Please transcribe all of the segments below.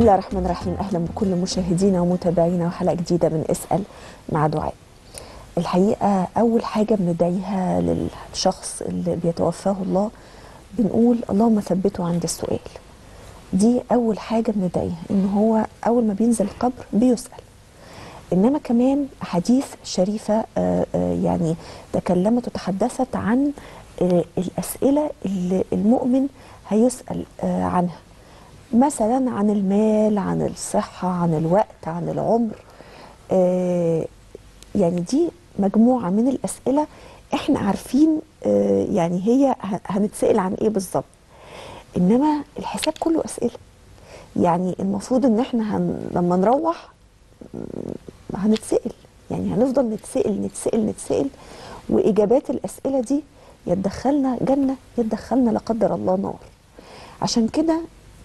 بسم الله الرحمن الرحيم اهلا بكل مشاهدينا ومتابعينا وحلقه جديده من اسال مع دعاء الحقيقه اول حاجه بندعيها للشخص اللي بيتوفاه الله بنقول اللهم ثبته عند السؤال دي اول حاجه بندعيها ان هو اول ما بينزل القبر بيسال انما كمان احاديث شريفه آه، آه، يعني تكلمت وتحدثت عن آه، الاسئله اللي المؤمن هيسال آه، عنها مثلا عن المال عن الصحه عن الوقت عن العمر آه، يعني دي مجموعه من الاسئله احنا عارفين آه، يعني هي ه- هنتسال عن ايه بالظبط انما الحساب كله اسئله يعني المفروض ان احنا هن... لما نروح هنتسأل يعني هنفضل نتسأل نتسأل نتسأل وإجابات الأسئلة دي يا تدخلنا جنة يا تدخلنا لا قدر الله نار عشان كده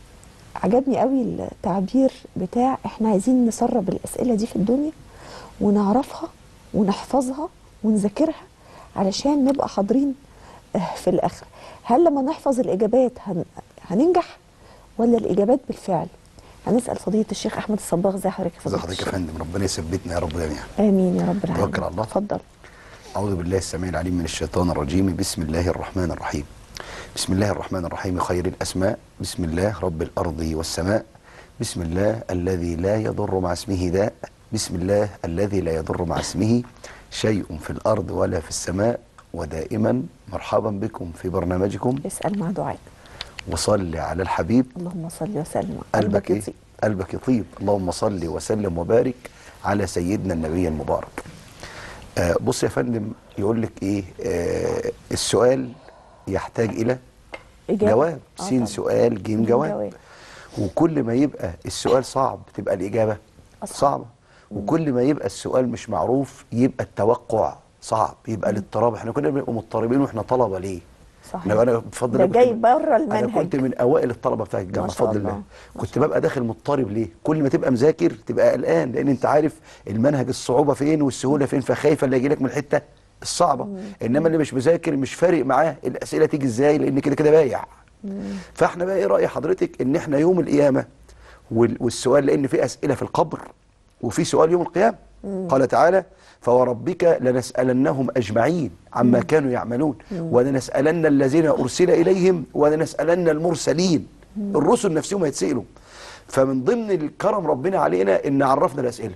عجبني قوي التعبير بتاع احنا عايزين نسرب الأسئلة دي في الدنيا ونعرفها ونحفظها ونذاكرها علشان نبقى حاضرين آه، في الآخرة هل لما نحفظ الإجابات هن... هننجح ولا الإجابات بالفعل هنسأل فضيلة الشيخ أحمد الصباغ زي حضرتك يا ازي فضيلة حضرتك يا الشيخ فندم ربنا يثبتنا يا رب جميعا آمين يا رب العالمين توكل على الله. اتفضل اعوذ بالله السميع العليم من الشيطان الرجيم بسم الله الرحمن الرحيم بسم الله الرحمن الرحيم خير الاسماء بسم الله رب الارض والسماء بسم الله الذي لا يضر مع اسمه داء بسم الله الذي لا يضر مع اسمه شيء في الارض ولا في السماء ودائما مرحبا بكم في برنامجكم اسأل مع دعاء وصل على الحبيب اللهم صل وسلم قلبك ايه يطيب. قلبك يطيب اللهم صل وسلم وبارك على سيدنا النبي المبارك آه بص يا فندم يقول لك ايه آه السؤال يحتاج الى إجابة. جواب آه سين طبعا. سؤال جيم جواب وكل ما يبقى السؤال صعب تبقى الإجابة أصعب. صعبة وكل ما يبقى السؤال مش معروف يبقى التوقع صعب يبقى الاضطراب احنا كنا بنبقى مضطربين واحنا طلبة ليه صحيح. انا انا بفضل ده الله كنت جاي من- بره انا المنهج. كنت من اوائل الطلبه بتاع الجامعه ما شاء بفضل الله. الله ما كنت ببقى داخل مضطرب ليه كل ما تبقى مذاكر تبقى قلقان لان انت عارف المنهج الصعوبه فين والسهوله فين فخايف اللي يجي لك من الحته الصعبه انما اللي مش مذاكر مش فارق معاه الاسئله تيجي ازاي لان كده كده بايع فاحنا بقى ايه راي حضرتك ان احنا يوم القيامه وال- والسؤال لان في اسئله في القبر وفي سؤال يوم القيامه قال تعالى فوربك لنسالنهم اجمعين عما كانوا يعملون ولنسالن الذين ارسل اليهم ولنسالن المرسلين الرسل نفسهم هيتسالوا فمن ضمن الكرم ربنا علينا ان عرفنا الاسئله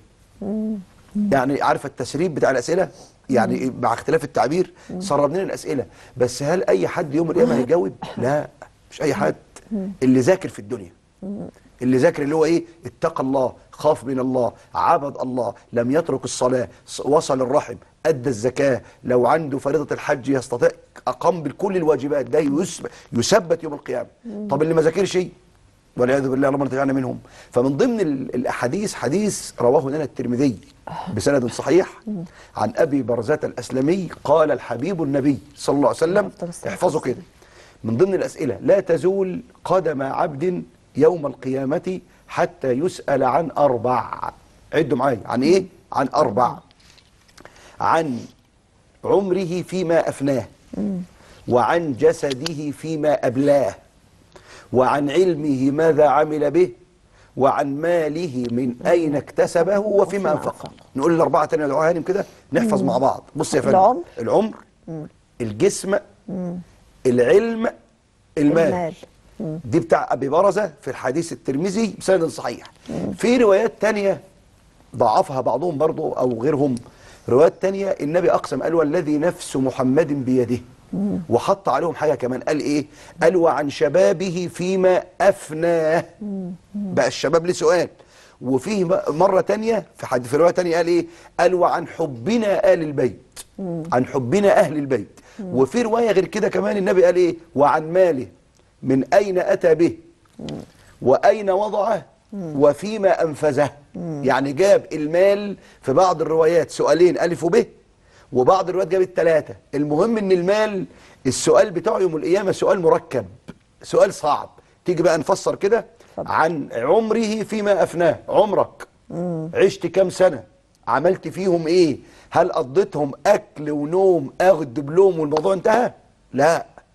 يعني عارف التسريب بتاع الاسئله يعني مع اختلاف التعبير سربنا لنا الاسئله بس هل اي حد يوم القيامه هيجاوب لا مش اي حد اللي ذاكر في الدنيا اللي ذاكر اللي هو ايه اتقى الله خاف من الله عبد الله لم يترك الصلاه ص- وصل الرحم ادى الزكاه لو عنده فريضه الحج يستطيع اقام بكل الواجبات ده يس- يثبت يوم القيامه طب اللي ما ذاكرش والعياذ بالله اللهم لا تجعلنا منهم فمن ضمن ال- الاحاديث حديث رواه لنا الترمذي بسند صحيح عن ابي برزة الاسلمي قال الحبيب النبي صلى الله عليه وسلم أفضل الصلاة احفظوا كده من ضمن الاسئله لا تزول قدم عبد يوم القيامه حتى يسال عن اربع عدوا معايا عن ايه عن اربع عن عمره فيما افناه وعن جسده فيما ابلاه وعن علمه ماذا عمل به وعن ماله من أين اكتسبه وفيما أنفقه نقول الأربعة تانية يا هانم كده نحفظ مع بعض بص يا فندم العمر. العمر الجسم العلم المال, المال. دي بتاع أبي برزة في الحديث الترمذي بسند صحيح في روايات تانية ضعفها بعضهم برضو أو غيرهم روايات تانية النبي أقسم قال والذي نفس محمد بيده وحط عليهم حاجة كمان قال إيه قال وعن شبابه فيما أفناه بقى الشباب ليه سؤال وفيه م- مرة تانية في حد في رواية تانية قال إيه قال وعن حبنا آل البيت عن حبنا أهل البيت وفي رواية غير كده كمان النبي قال إيه وعن ماله من أين أتى به وأين وضعه وفيما أنفذه يعني جاب المال في بعض الروايات سؤالين ألف وب وبعض الروايات جابت ثلاثة المهم ان المال السؤال بتاعه يوم القيامة سؤال مركب سؤال صعب تيجي بقى نفسر كده عن عمره فيما أفناه عمرك عشت كام سنة عملت فيهم ايه هل قضيتهم أكل ونوم أخذ دبلوم والموضوع انتهى لا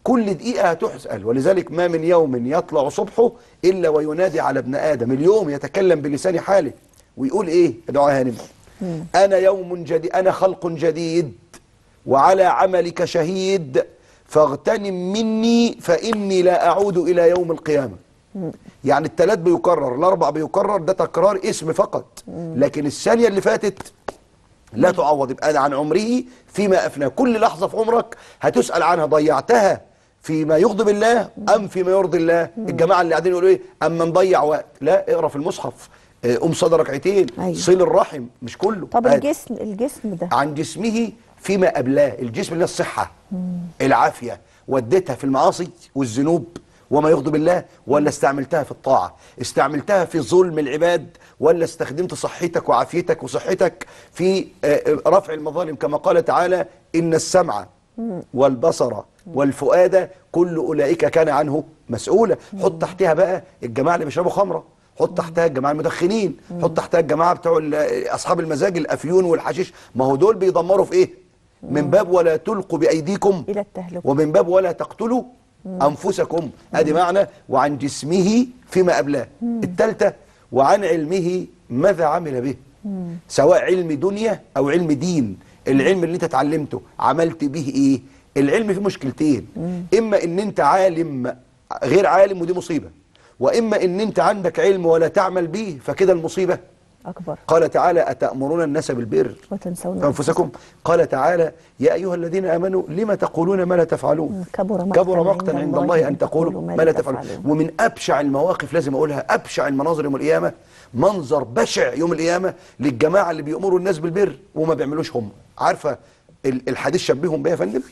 كل دقيقة هتسأل ولذلك ما من يوم يطلع صبحه إلا وينادي على ابن آدم اليوم يتكلم بلسان حاله ويقول إيه يا دعاء هانم أنا يوم جديد أنا خلق جديد وعلى عملك شهيد فاغتنم مني فإني لا أعود إلى يوم القيامة يعني التلات بيكرر الأربع بيكرر ده تكرار اسم فقط لكن الثانية اللي فاتت لا تعوض يبقى عن عمره فيما أفناه كل لحظة في عمرك هتسأل عنها ضيعتها فيما يغضب الله أم فيما يرضي الله الجماعة اللي قاعدين يقولوا إيه أما نضيع وقت لا اقرأ في المصحف آه، قوم صلي ركعتين أيوة. صل الرحم مش كله طب عادي. الجسم الجسم ده عن جسمه فيما أبلاه الجسم اللي هي الصحة العافية وديتها في المعاصي والذنوب وما يغضب الله ولا استعملتها في الطاعة استعملتها في ظلم العباد ولا استخدمت صحتك وعافيتك وصحتك في آه، آه، رفع المظالم كما قال تعالى إن السمع والبصر والفؤاد كل أولئك كان عنه مسؤولا حط تحتها بقى الجماعة اللي بيشربوا خمرة حط تحتها الجماعه المدخنين حط تحتها الجماعه بتوع ال- اصحاب المزاج الافيون والحشيش ما هو دول بيدمروا في ايه من باب ولا تلقوا بايديكم الى التهلكه ومن باب ولا تقتلوا انفسكم ادي معنى وعن جسمه فيما ابلاه الثالثه وعن علمه ماذا عمل به سواء علم دنيا او علم دين العلم اللي انت اتعلمته عملت به ايه العلم فيه مشكلتين اما ان انت عالم غير عالم ودي مصيبه واما ان انت عندك علم ولا تعمل به فكده المصيبه اكبر قال تعالى اتامرون الناس بالبر وتنسون أنفسكم قال تعالى يا أيها الذين آمنوا لما تقولون ما لا تفعلون كبر مقتا كبر مقتا عند الله أن تقولوا ما لا تفعلون ومن أبشع المواقف لازم أقولها أبشع المناظر يوم القيامة منظر بشع يوم القيامة للجماعة اللي بيأمروا الناس بالبر وما بيعملوش هم عارفة ال- الحديث شبههم بيها يا فندم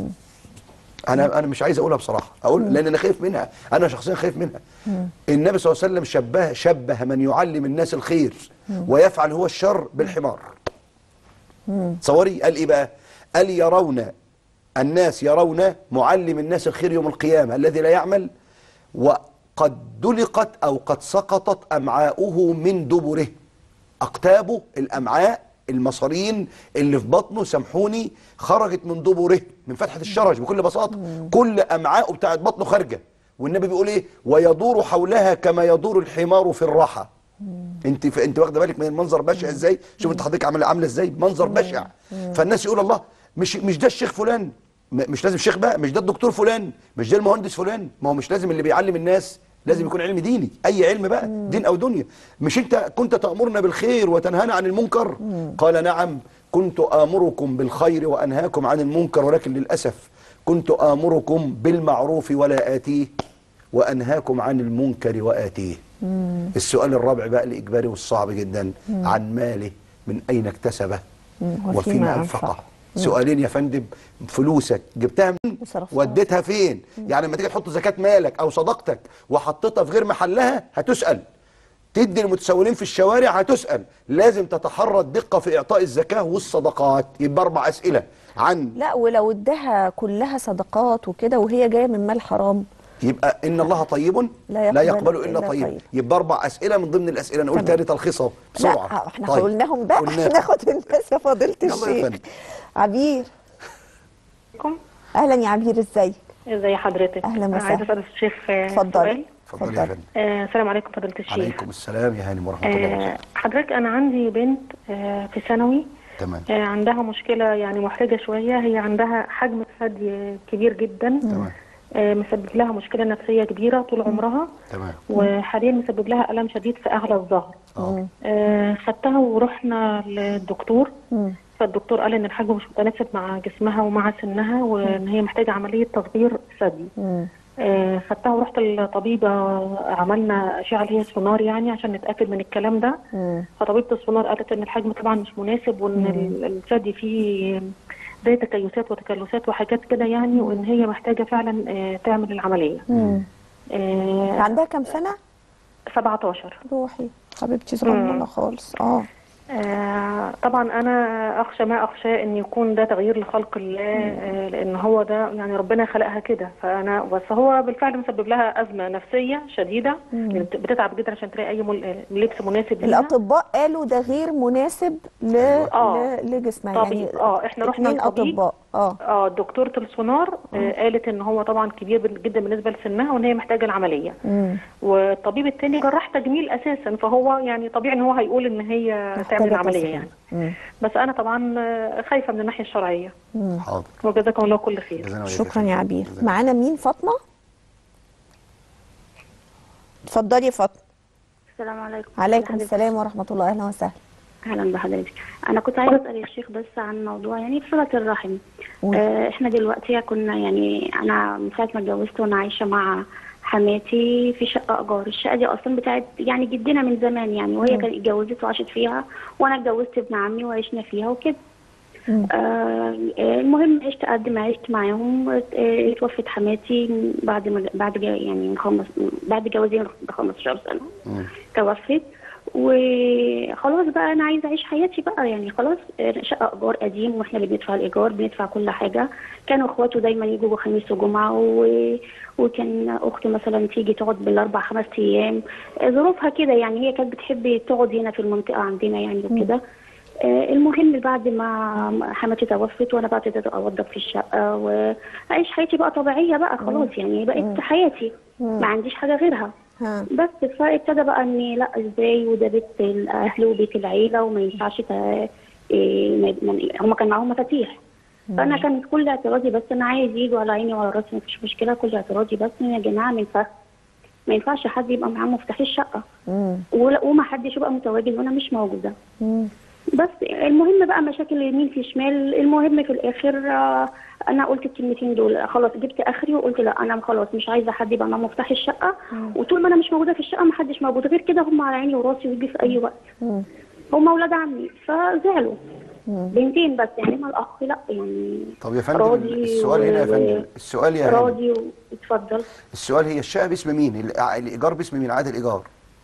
انا انا مش عايز اقولها بصراحه اقول لان انا خايف منها انا شخصيا خايف منها النبي صلى الله عليه وسلم شبه شبه من يعلم الناس الخير ويفعل هو الشر بالحمار تصوري قال ايه بقى قال يرون الناس يرون معلم الناس الخير يوم القيامه الذي لا يعمل وقد دلقت او قد سقطت امعاؤه من دبره اقتابه الامعاء المصارين اللي في بطنه سامحوني خرجت من دبره من فتحه الشرج بكل بساطه كل امعاءه بتاعت بطنه خارجه والنبي بيقول ايه ويدور حولها كما يدور الحمار في الرحى انت ف... انت واخده بالك من المنظر بشع ازاي شوف انت حضرتك عامله عامله ازاي منظر بشع فالناس يقول الله مش مش ده الشيخ فلان م- مش لازم الشيخ بقى مش ده الدكتور فلان مش ده المهندس فلان ما هو مش لازم اللي بيعلم الناس لازم يكون علم ديني اي علم بقى دين او دنيا مش انت كنت تأمرنا بالخير وتنهانا عن المنكر قال نعم كنت آمركم بالخير وأنهاكم عن المنكر ولكن للأسف كنت آمركم بالمعروف ولا آتيه وأنهاكم عن المنكر وآتيه السؤال الرابع بقى الإجباري والصعب جدا عن ماله من أين اكتسبه وفيما وفيما أنفقه. أنفقه سؤالين يا فندم فلوسك جبتها من وصرفتها. وديتها فين يعني لما تيجي تحط زكاة مالك أو صدقتك وحطيتها في غير محلها هتسأل تدي المتسولين في الشوارع هتسأل لازم تتحرى الدقة في إعطاء الزكاة والصدقات يبقى أربع أسئلة عن لا ولو ادها كلها صدقات وكده وهي جايه من مال حرام يبقى إن الله طيب لا لا يقبل يقبل إلا إلا طيب طيب. يبقى أربع أسئلة من ضمن الأسئلة أنا قلت تمام. تاني تلخيصها بسرعة لا احنا طيب. قلناهم بقى قلناها. ناخد الناس يا فضيله يلا يا الشيخ فندم. عبير عليكم اهلا يا عبير ازيك ازي حضرتك أهلا وسهلا. عايزه اسال الشيخ آه، اتفضلي. سؤال اتفضلي يا اتفضل. فندم آه، السلام عليكم فضيله الشيخ عليكم السلام يا هانم ورحمة الله آه، وبركاته حضرتك انا عندي بنت آه، في ثانوي تمام آه، عندها مشكله يعني محرجه شويه هي عندها حجم ثدي كبير جدا تمام آه، مسبب لها مشكله نفسيه كبيره طول عمرها تمام وحاليا مسبب لها الم شديد في اعلى الظهر اه آه، خدتها ورحنا للدكتور مم. فالدكتور قال ان الحجم مش متناسب مع جسمها ومع سنها وان هي محتاجه عمليه تصغير ثدي مم. آه، خدتها ورحت الطبيبة عملنا أشعة اللي هي سونار يعني عشان نتأكد من الكلام ده مم. فطبيبة السونار قالت إن الحجم طبعا مش مناسب وإن ال- الثدي فيه زي تكيسات وتكلسات وحاجات كده يعني وإن هي محتاجة فعلا آه، تعمل العملية مم. آه، عندها كام سنه 17 روحي حبيبتي صغننه خالص اه آه طبعا انا اخشى ما اخشى ان يكون ده تغيير لخلق الله آه لان هو ده يعني ربنا خلقها كده فانا بس هو بالفعل مسبب لها ازمه نفسيه شديده يعني بت- بتتعب جدا عشان تلاقي اي مل- لبس مناسب ليها الاطباء قالوا ده غير مناسب ل... آه. ل... لجسمها طبيب. يعني آه، إحنا رحنا اتنين لطبيب. اطباء اه اه دكتورة السونار آه قالت ان هو طبعا كبير بال- جدا بالنسبه لسنها وان هي محتاجه العمليه مم. والطبيب التاني جراح تجميل اساسا فهو يعني طبيعي ان هو هيقول ان هي محتاجة تعمل عمليه تصحيح. يعني مم. بس انا طبعا آه، خايفه من الناحيه الشرعيه حاضر وجزاكم الله كل خير جزانا وإياك شكرا يا فندم. عبير جزاك معانا مين فاطمه اتفضلي يا فاطمه السلام عليكم عليكم حضرتك. السلام ورحمه الله اهلا وسهلا اهلا بحضرتك انا كنت عايزه اسال الشيخ بس عن موضوع يعني صله الرحم قولي. آه احنا دلوقتي كنا يعني انا من ساعه ما اتجوزت وانا عايشه مع حماتي في شقه ايجار الشقه دي اصلا بتاعت يعني جدنا من زمان يعني وهي كانت اتجوزت وعاشت فيها وانا اتجوزت ابن عمي وعشنا فيها وكده مم. آه المهم عشت قد ما عشت معاهم آه، اتوفت حماتي بعد ما بعد جا- يعني من خمس بعد جوازي ب 15 سنه مم. توفت وخلاص بقى انا عايزه اعيش حياتي بقى يعني خلاص شقه ايجار قديم واحنا اللي بندفع الايجار بندفع كل حاجه كانوا اخواته دايما يجوا خميس وجمعه و... وكان اختي مثلا تيجي تقعد بالاربع خمس ايام ظروفها كده يعني هي كانت بتحب تقعد هنا في المنطقه عندنا يعني وكده آه، المهم بعد ما حماتي توفت وانا بقى ابتديت اوضب في الشقه واعيش حياتي بقى طبيعيه بقى خلاص يعني بقت حياتي ما عنديش حاجه غيرها ها بس فابتدى بقى ان لا ازاي وده بيت الاهل وبيت العيله وما ينفعش تا- إيه، ما- ما- هما كان معاهم مفاتيح فانا كانت كل اعتراضي بس انا عايز يجوا على عيني وعلى راسي مفيش مشكله كل اعتراضي بس إن يا جماعه ما ينفعش ما ينفعش حد يبقى معاه مفتاح الشقه مم. ولا- وما حدش يبقى متواجد وانا مش موجوده مم. بس المهم بقى مشاكل يمين في شمال المهم في الاخر آه، انا قلت الكلمتين دول خلاص جبت اخري وقلت لا انا خلاص مش عايزه حد يبقى معاه مفتاح الشقه وطول ما انا مش موجوده في الشقه ما حدش موجود غير كده هم على عيني وراسي ويجي في اي وقت مم. هم اولاد عمي فزعلوا بنتين بس يعني ما الاخ لا يعني طب يا فندم راضي السؤال هنا يا و- فندم السؤال يا هانم راضي اتفضل السؤال هي الشقه باسم مين ال- الايجار باسم مين عقد الايجار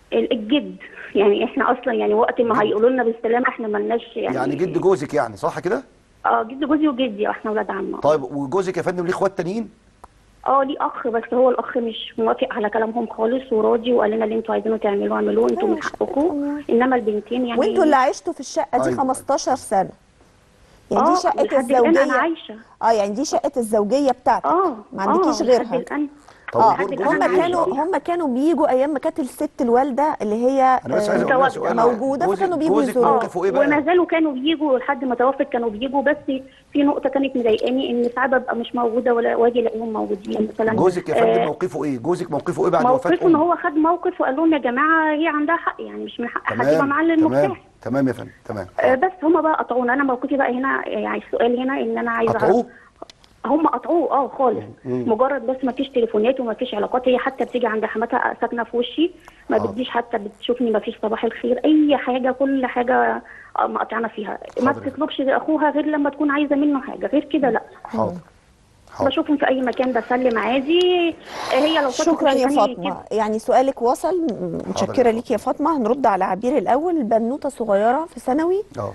الجد يعني احنا اصلا يعني وقت ما هيقولوا لنا بالسلامه احنا ملناش يعني يعني جد جوزك يعني صح كده اه جد جوزي وجدي احنا ولاد عم طيب وجوزك يا فندم ليه اخوات تانيين اه ليه اخ بس هو الاخ مش موافق على كلامهم خالص وراضي وقال لنا اللي انتوا عايزينه تعملوه اعملوه انتوا من حقكم انما البنتين يعني وانتوا اللي عشتوا في الشقه دي أيوة. 15 سنه يعني دي اه شقه لحد الان انا الزوجيه عايشه اه يعني دي شقه الزوجيه بتاعتك اه ما عندكيش آه، غيرها لحد الان طب اه ودور الآن هم جوزك أنا إيه؟ كانوا عايشة. هم كانوا بيجوا ايام ما كانت الست الوالده اللي هي انا بس آه، عايز اقول لها متواجدة. سؤال موجودة، جوزك- فكانوا بيجوا جوزك يزوروا. موقفه ايه بقى وما زالوا كانوا بيجوا لحد ما توفت كانوا بيجوا بس في نقطه كانت مضايقاني ان ساعات ببقى مش موجوده ولا واجي الاقيهم موجودين مثلا جوزك يا فندم آه، موقفه ايه جوزك موقفه ايه بعد وفاه موقفه ان امه هو خد موقف وقال لهم يا جماعه هي عندها حق يعني مش من حق حد يبقى تمام معاه تمام المفتاح تمام يا فندم تمام آه، بس هما بقى قطعونا انا موقفي بقى هنا يعني السؤال هنا ان انا عايزه قطعوه؟ أعرف- هم قطعوه اه خالص مجرد بس ما فيش تليفونات وما فيش علاقات هي حتى بتيجي عند حماتها ساكنه في وشي ما حاضر. بتجيش حتى بتشوفني ما فيش صباح الخير اي حاجه كل حاجه آه، مقطعنا فيها ما حاضر. بتطلبش اخوها غير لما تكون عايزه منه حاجه غير كده لا حاضر حاضر بشوفهم في اي مكان بسلم عادي آه، هي لو شافت شكرا يا شايفاني فاطمه كده- يعني سؤالك وصل م- متشكره يا ليك يا فاطمه هنرد على عبير الاول بنوته صغيره في ثانوي اه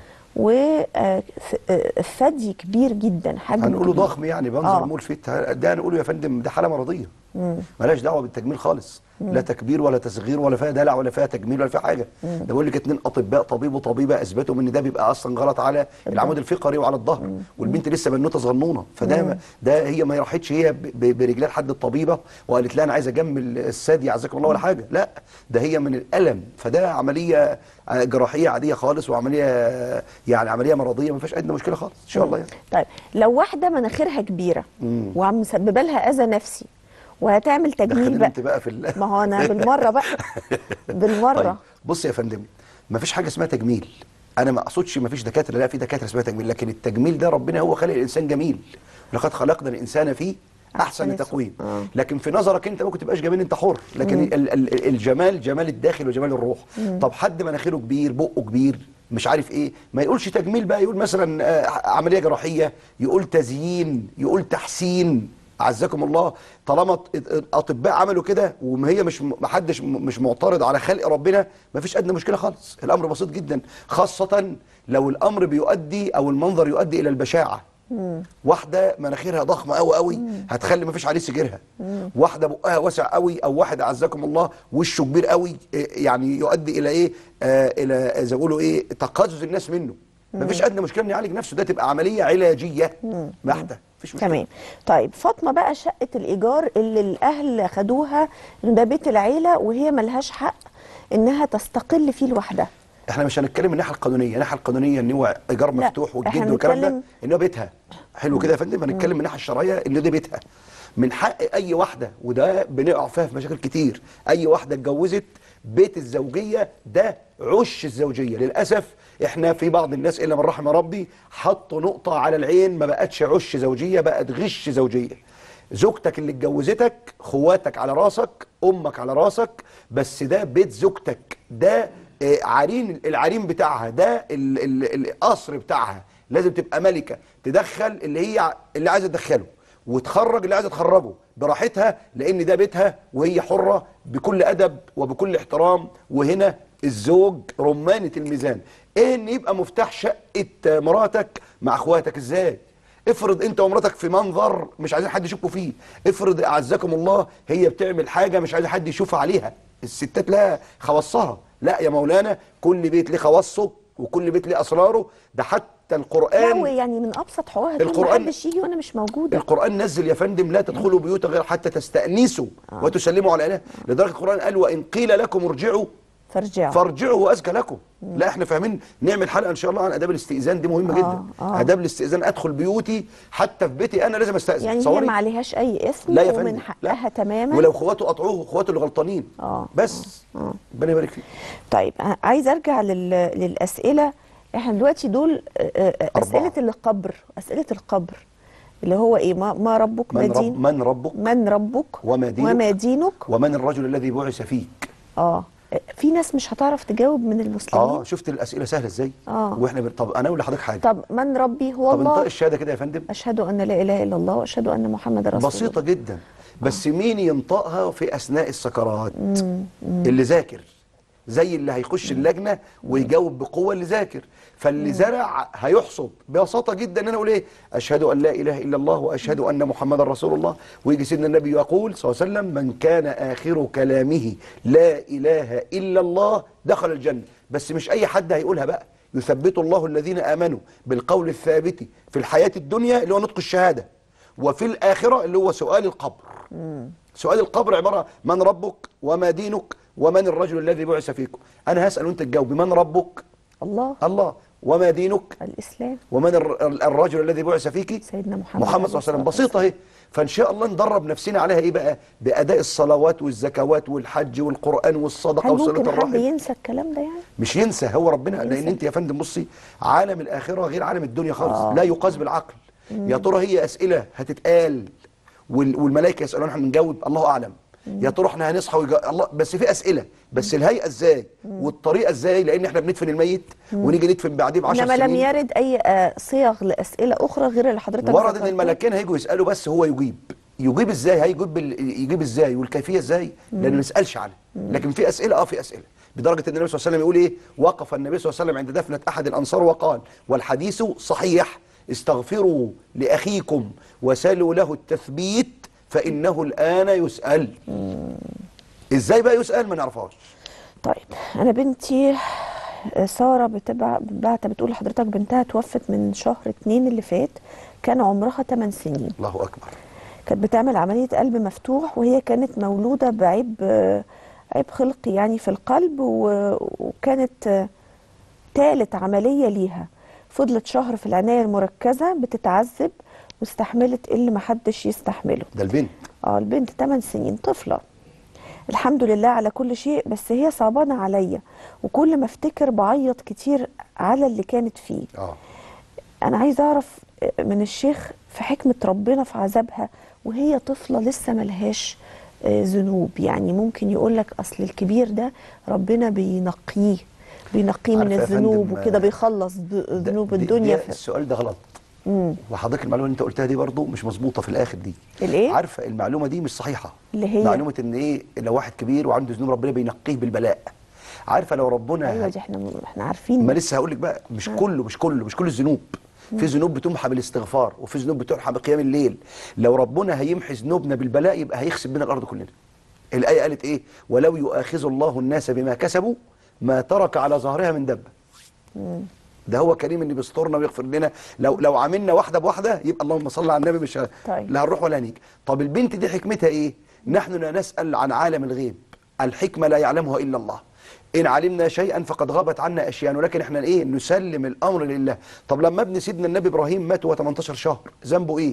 والثدي كبير جدا حجم هنقوله كبير. ضخم يعني منظر آه. ملفت ده هنقوله يا فندم ده حاله مرضيه ملهاش دعوه بالتجميل خالص لا تكبير ولا تصغير ولا فيها دلع ولا فيها تجميل ولا فيها حاجه ده بقول لك اتنين اطباء طبيب وطبيبه اثبتوا ان ده بيبقى اصلا غلط على العمود الفقري وعلى الظهر والبنت لسه بنوته صغنونه فده ما ده هي ما راحتش هي ب- ب- برجلها لحد الطبيبه وقالت لها انا عايزه اجمل الثدي عزكم الله ولا حاجه لا ده هي من الالم فده عمليه جراحيه عاديه خالص وعمليه يعني عمليه مرضيه ما فيهاش ادنى مشكله خالص ان شاء الله يعني طيب لو واحده مناخيرها كبيره وعم مسببه لها اذى نفسي وهتعمل تجميل دخلنا بقى انت بقى في ال- ما هو انا بالمره بقى بالمره طيب بص يا فندم ما فيش حاجه اسمها تجميل انا ما اقصدش ما فيش دكاتره لا في دكاتره اسمها تجميل لكن التجميل ده ربنا هو خلق الانسان جميل لقد خلقنا الانسان فيه احسن أحسن تقويم آه. لكن في نظرك انت ممكن تبقاش جميل انت حر لكن ال ال الجمال جمال الداخل وجمال الروح طب حد مناخيره كبير بقه كبير مش عارف ايه ما يقولش تجميل بقى يقول مثلا آه، عمليه جراحيه يقول تزيين يقول تحسين اعزكم الله طالما ط- الاطباء عملوا كده وهي مش ما حدش م- مش معترض على خلق ربنا ما فيش ادنى مشكله خالص الامر بسيط جدا خاصه لو الامر بيؤدي او المنظر يؤدي الى البشاعه واحده مناخيرها ضخمه قوي قوي هتخلي ما فيش عليه سجيرها واحده بقها واسع قوي او واحد اعزكم الله وشه كبير قوي إيه، يعني يؤدي الى ايه آه الى زي ما بيقولوا ايه تقزز الناس منه ما فيش ادنى مشكله انه يعالج نفسه ده تبقى عمليه علاجيه بحته مفيش مشكله تمام طيب فاطمه بقى شقه الايجار اللي الاهل خدوها من باب بيت العيله وهي ملهاش حق انها تستقل فيه لوحدها احنا مش هنتكلم من الناحيه القانونيه الناحيه القانونيه ان هو ايجار لا، مفتوح احنا والجد والكلام ده بنتكلم- ان هو بيتها حلو كده يا فندم هنتكلم من الناحيه الشرعيه ان ده بيتها من حق اي واحده وده بنقع فيها في مشاكل كتير اي واحده اتجوزت بيت الزوجيه ده عش الزوجيه للاسف احنا في بعض الناس الا من رحم ربي حطوا نقطه على العين ما بقتش عش زوجيه بقت غش زوجيه زوجتك اللي اتجوزتك خواتك على راسك امك على راسك بس ده بيت زوجتك ده آه، عرين العرين بتاعها ده ال- ال- القصر بتاعها لازم تبقى ملكه تدخل اللي هي ع- اللي عايزه تدخله وتخرج اللي عايزه تخرجه براحتها لان ده بيتها وهي حره بكل ادب وبكل احترام وهنا الزوج رمانه الميزان ايه ان يبقى مفتاح شقه مراتك مع اخواتك ازاي افرض انت ومراتك في منظر مش عايزين حد يشوفوا فيه افرض اعزكم الله هي بتعمل حاجه مش عايزه حد يشوفها عليها الستات لها خواصها لا يا مولانا كل بيت ليه خواصه وكل بيت ليه اسراره ده حتى لا القران يعني من ابسط حقوقها تقول القرآن- محدش يجي وانا مش موجوده القرآن نزل يا فندم لا تدخلوا بيوتا غير حتى تستأنسوا وتسلموا على إله لدرجة القرآن قال وإن قيل لكم ارجعوا فارجعوا فارجعوا وأزكى لكم لا احنا فاهمين نعمل حلقة إن شاء الله عن آداب الاستئذان دي مهمة آه، جدا آه. آداب الاستئذان أدخل بيوتي حتى في بيتي أنا لازم أستأذن يعني هي تصوري؟ ما عليهاش اي اسم لا يا ومن فندم حقها لا. تماما ولو اخواته قطعوه اخواته اللي غلطانين آه، بس ربنا يبارك فيك طيب أنا عايز ارجع لل... للاسئله احنا دلوقتي دول آه، آه، أربعة. اسئله القبر اسئله القبر اللي هو ايه ما, ما ربك ما من, دين رب من ربك من ربك وما دينك وما دينك ومن الرجل الذي بعث فيك اه في ناس مش هتعرف تجاوب من المسلمين اه شفت الاسئله سهله ازاي آه. واحنا بن... طب انا اقول لحضرتك حاجه طب من ربي هو طب انطق الله الشهاده كده يا فندم اشهد ان لا اله الا الله واشهد ان محمد رسول بسيطة جدا بس مين ينطقها في أثناء السكرات اللي ذاكر زي اللي هيخش اللجنة ويجاوب بقوة اللي ذاكر فاللي زرع هيحصد ببساطة جدا ان انا اقول ايه اشهد ان لا اله الا الله واشهد ان محمدا رسول الله ويجي سيدنا النبي يقول صلى الله عليه وسلم من كان اخر كلامه لا اله الا الله دخل الجنة بس مش اي حد هيقولها بقى يثبت الله الذين امنوا بالقول الثابت في الحياة الدنيا اللي هو نطق الشهادة وفي الآخرة اللي هو سؤال القبر سؤال القبر عبارة من ربك وما دينك ومن الرجل الذي بعث فيكم أنا هسأل وأنت تجاوب من ربك الله الله وما دينك الاسلام ومن الر- الرجل الذي بعث فيك سيدنا محمد محمد صلى الله عليه وسلم بسيطة اهي فإن شاء الله ندرب نفسنا عليها إيه بقى بأداء الصلوات والزكوات والحج والقرآن والصدقة هل وصلة ممكن حد الرحم ينسى الكلام ده يعني مش ينسى هو ربنا لان ينسى. انت يا فندم بصي عالم الاخره غير عالم الدنيا خالص آه. لا يقاس بالعقل يا ترى هي اسئله هتتقال وال- والملائكه يسالون احنا نجاوب الله اعلم يا ترى احنا هنصحى ويجا... الله بس في اسئله بس الهيئه ازاي والطريقه ازاي لان احنا بندفن الميت ونيجي ندفن بعديه ب 10 انما لم سنين يرد اي آه، صيغ لاسئله اخرى غير اللي حضرتك ورد ان ذكرتها. الملكين هيجوا يسالوا بس هو يجيب يجيب ازاي هيجيب بال... يجيب ازاي والكيفيه ازاي لان ما نسالش عنها لكن في اسئله اه في اسئله بدرجه ان النبي صلى الله عليه وسلم يقول ايه وقف النبي صلى الله عليه وسلم عند دفنه احد الانصار وقال والحديث صحيح استغفروا لاخيكم وسلوا له التثبيت فانه الان يسال ازاي بقى يسال ما نعرفهاش طيب انا بنتي آه، ساره بتبع بعت بتقول لحضرتك بنتها توفت من شهر اتنين اللي فات كان عمرها 8 سنين الله اكبر كانت بتعمل عمليه قلب مفتوح وهي كانت مولوده بعيب آه، عيب خلقي يعني في القلب و- وكانت آه، تالت عمليه ليها فضلت شهر في العنايه المركزه بتتعذب واستحملت اللي محدش يستحمله ده البنت اه البنت 8 سنين طفلة الحمد لله على كل شيء بس هي صعبانة عليا وكل ما افتكر بعيط كتير على اللي كانت فيه اه انا عايزة اعرف من الشيخ في حكمة ربنا في عذابها وهي طفلة لسه ملهاش آه، ذنوب يعني ممكن يقولك اصل الكبير ده ربنا بينقيه بينقيه من عارفة يا الذنوب فندم، وكده آه، بيخلص ب- ده- ذنوب دي- الدنيا ده في السؤال ده غلط وحضرتك المعلومه اللي انت قلتها دي برضو مش مظبوطه في الاخر دي الإيه؟ عارفه المعلومه دي مش صحيحه اللي هي؟ معلومه ان ايه لو واحد كبير وعنده ذنوب ربنا بينقيه بالبلاء عارفه لو ربنا ايوه دي احنا احنا عارفين ما لسه هقول لك بقى مش كله مش كله مش كل الذنوب في ذنوب بتمحى بالاستغفار وفي ذنوب بتمحى بقيام الليل لو ربنا هيمحي ذنوبنا بالبلاء يبقى هيخسف بنا الارض كلنا الايه قالت ايه ولو يؤاخذ الله الناس بما كسبوا ما ترك على ظهرها من دبه ده هو كريم ان بيسترنا ويغفر لنا لو لو عملنا واحده بواحده يبقى اللهم صل على النبي مش ه- طيب. لا هنروح ولا هنيجي طب البنت دي حكمتها ايه نحن لا نسال عن عالم الغيب الحكمه لا يعلمها الا الله ان علمنا شيئا فقد غابت عنا اشياء ولكن احنا ايه نسلم الامر لله طب لما ابن سيدنا النبي ابراهيم مات وهو 18 شهر ذنبه ايه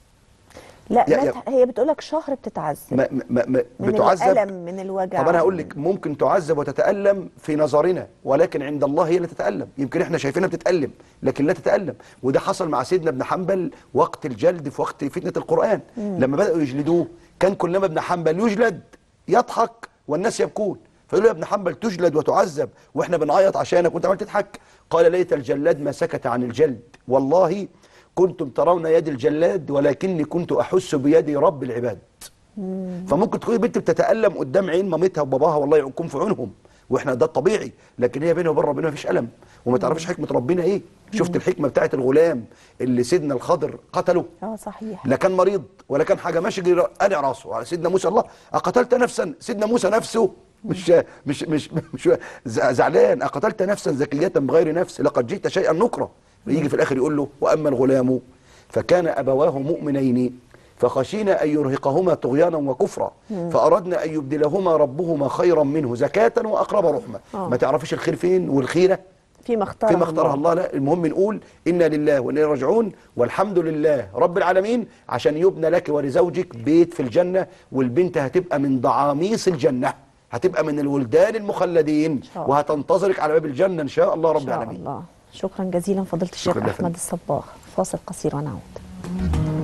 لا يا- ما يا- ت- هي بتقول لك شهر بتتعذب ما ما ما من بتعذب الالم من الوجع طب انا هقول لك ممكن تعذب وتتالم في نظرنا ولكن عند الله هي اللي تتالم يمكن احنا شايفينها بتتالم لكن لا تتالم وده حصل مع سيدنا ابن حنبل وقت الجلد في وقت فتنه القران لما بداوا يجلدوه كان كلما ابن حنبل يجلد يضحك والناس يبكون فيقول له يا ابن حنبل تجلد وتعذب واحنا بنعيط عشانك وانت عمال تضحك قال ليت الجلاد ما سكت عن الجلد والله كنتم ترون يد الجلاد ولكني كنت احس بيد رب العباد فممكن تكون بنت بتتألم قدام عين مامتها وباباها والله يعكم في عينهم واحنا ده الطبيعي لكن هي بينها وبين ربنا مفيش ألم وما تعرفش حكمة ربنا ايه شفت الحكمة بتاعت الغلام اللي سيدنا الخضر قتله اه صحيح لا كان مريض ولا كان حاجه ماشي يجري قلع راسه على سيدنا موسى الله اقتلت نفسا سيدنا موسى نفسه مش مش مش مش ز- زعلان اقتلت نفسا زكيه بغير نفس لقد جئت شيئا نكرا يجي في الاخر يقول له واما الغلام فكان ابواه مؤمنين فخشينا ان يرهقهما طغيانا وكفرا فاردنا ان يبدلهما ربهما خيرا منه زكاه واقرب رحمه آه. ما تعرفيش الخير فين والخيره فيما اختار فيما اختارها الله لا المهم نقول إنا لله وإنا إليه راجعون والحمد لله رب العالمين عشان يبنى لك ولزوجك بيت في الجنة والبنت هتبقى من ضعاميس الجنة هتبقى من الولدان المخلدين شاء الله. وهتنتظرك على باب الجنة إن شاء الله ان رب شاء العالمين الله شكرا جزيلا فضيله الشيخ شكرا لك. احمد الصباغ فاصل قصير ونعود